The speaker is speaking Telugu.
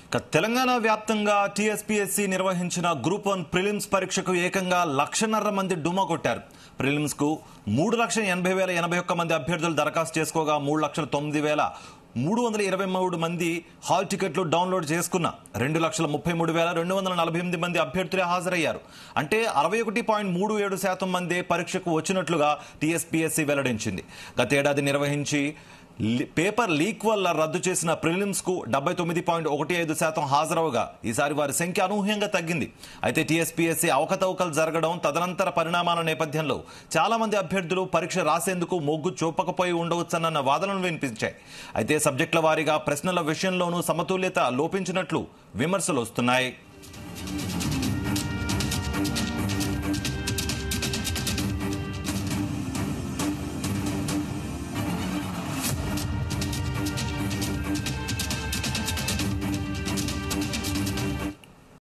ఇక తెలంగాణ వ్యాప్తంగా టీఎస్పీఎస్సీ నిర్వహించిన గ్రూప్ వన్ ప్రిలిమ్స్ పరీక్షకు ఏకంగా లక్షన్నర మంది డుమా కొట్టారు ప్రిలిమ్స్ కు మూడు లక్షల ఎనభై వేల ఎనభై ఒక్క మంది అభ్యర్థులు దరఖాస్తు చేసుకోగా మూడు లక్షల తొమ్మిది వేల మూడు వందల ఇరవై మూడు మంది హాల్ టికెట్లు డౌన్లోడ్ చేసుకున్న రెండు లక్షల ముప్పై మూడు వేల రెండు వందల నలభై ఎనిమిది మంది అభ్యర్థులే హాజరయ్యారు అంటే అరవై ఒకటి పాయింట్ మూడు ఏడు శాతం మంది పరీక్షకు వచ్చినట్లుగా టీఎస్పీఎస్సీ వెల్లడించింది గతేడాది నిర్వహించి లి- పేపర్ లీక్ వల్ల రద్దు చేసిన ప్రిలిమ్స్ కు డెబ్బై తొమ్మిది పాయింట్ ఒకటి ఐదు శాతం హాజరవగా ఈసారి వారి సంఖ్య అనూహ్యంగా తగ్గింది అయితే టీఎస్పీఎస్సీ అవకతవకలు జరగడం తదనంతర పరిణామాల నేపథ్యంలో చాలా మంది అభ్యర్థులు పరీక్ష రాసేందుకు మొగ్గు చూపకపోయి ఉండవచ్చన్న వాదనలు వినిపించాయి అయితే సబ్జెక్టుల వారీగా ప్రశ్నల విషయంలోనూ సమతుల్యత లోపించినట్లు విమర్శలు వస్తున్నాయి